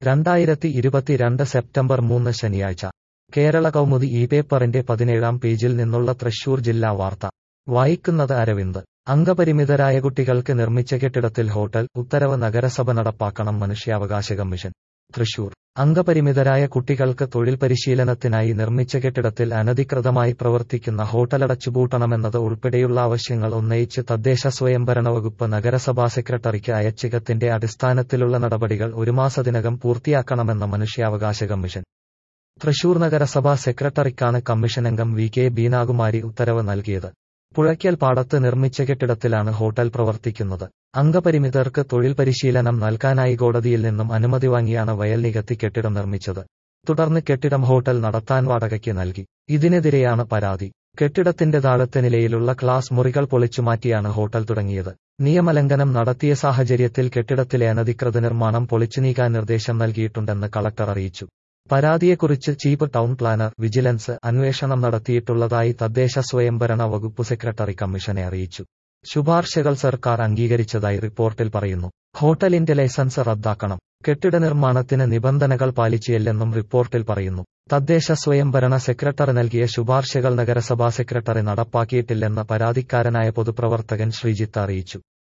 രണ്ടായിരത്തി ഇരുപത്തിരണ്ട് സെപ്റ്റംബർ മൂന്ന് ശനിയാഴ്ച കേരള കൗമുദി ഈ പേപ്പറിന്റെ പതിനേഴാം പേജിൽ നിന്നുള്ള തൃശൂർ ജില്ലാ വാർത്ത വായിക്കുന്നത് അരവിന്ദ് അംഗപരിമിതരായ കുട്ടികൾക്ക് നിർമ്മിച്ച കെട്ടിടത്തിൽ ഹോട്ടൽ ഉത്തരവ് നഗരസഭ നടപ്പാക്കണം മനുഷ്യാവകാശ കമ്മീഷൻ തൃശൂർ അംഗപരിമിതരായ കുട്ടികൾക്ക് തൊഴിൽ പരിശീലനത്തിനായി നിർമ്മിച്ച കെട്ടിടത്തിൽ അനധികൃതമായി പ്രവർത്തിക്കുന്ന ഹോട്ടലടച്ചുപൂട്ടണമെന്നത് ഉൾപ്പെടെയുള്ള ആവശ്യങ്ങൾ ഉന്നയിച്ച് തദ്ദേശ സ്വയംഭരണ വകുപ്പ് നഗരസഭാ സെക്രട്ടറിക്ക് അയച്ച കത്തിന്റെ അടിസ്ഥാനത്തിലുള്ള നടപടികൾ ഒരു മാസത്തിനകം പൂർത്തിയാക്കണമെന്ന മനുഷ്യാവകാശ കമ്മീഷൻ തൃശൂർ നഗരസഭാ സെക്രട്ടറിക്കാണ് കമ്മീഷനംഗം വി കെ ബീനാകുമാരി ഉത്തരവ് നൽകിയത് പുഴയ്ക്കൽ പാടത്ത് നിർമ്മിച്ച കെട്ടിടത്തിലാണ് ഹോട്ടൽ പ്രവർത്തിക്കുന്നത് അംഗപരിമിതർക്ക് തൊഴിൽ പരിശീലനം നൽകാനായി കോടതിയിൽ നിന്നും അനുമതി വാങ്ങിയാണ് വയൽ നികത്തി കെട്ടിടം നിർമ്മിച്ചത് തുടർന്ന് കെട്ടിടം ഹോട്ടൽ നടത്താൻ വാടകയ്ക്ക് നൽകി ഇതിനെതിരെയാണ് പരാതി കെട്ടിടത്തിന്റെ താഴത്തെ നിലയിലുള്ള ക്ലാസ് മുറികൾ പൊളിച്ചുമാറ്റിയാണ് ഹോട്ടൽ തുടങ്ങിയത് നിയമലംഘനം നടത്തിയ സാഹചര്യത്തിൽ കെട്ടിടത്തിലെ അനധികൃത നിർമ്മാണം പൊളിച്ചു നീക്കാൻ നിർദ്ദേശം നൽകിയിട്ടുണ്ടെന്ന് കളക്ടർ അറിയിച്ചു പരാതിയെക്കുറിച്ച് ചീഫ് ടൗൺ പ്ലാനർ വിജിലൻസ് അന്വേഷണം നടത്തിയിട്ടുള്ളതായി തദ്ദേശ സ്വയംഭരണ വകുപ്പ് സെക്രട്ടറി കമ്മീഷനെ അറിയിച്ചു ശുപാർശകൾ സർക്കാർ അംഗീകരിച്ചതായി റിപ്പോർട്ടിൽ പറയുന്നു ഹോട്ടലിന്റെ ലൈസൻസ് റദ്ദാക്കണം കെട്ടിട നിർമ്മാണത്തിന് നിബന്ധനകൾ പാലിച്ചില്ലെന്നും റിപ്പോർട്ടിൽ പറയുന്നു തദ്ദേശ സ്വയംഭരണ സെക്രട്ടറി നൽകിയ ശുപാർശകൾ നഗരസഭാ സെക്രട്ടറി നടപ്പാക്കിയിട്ടില്ലെന്ന് പരാതിക്കാരനായ പൊതുപ്രവർത്തകൻ ശ്രീജിത്ത് അറിയിച്ചു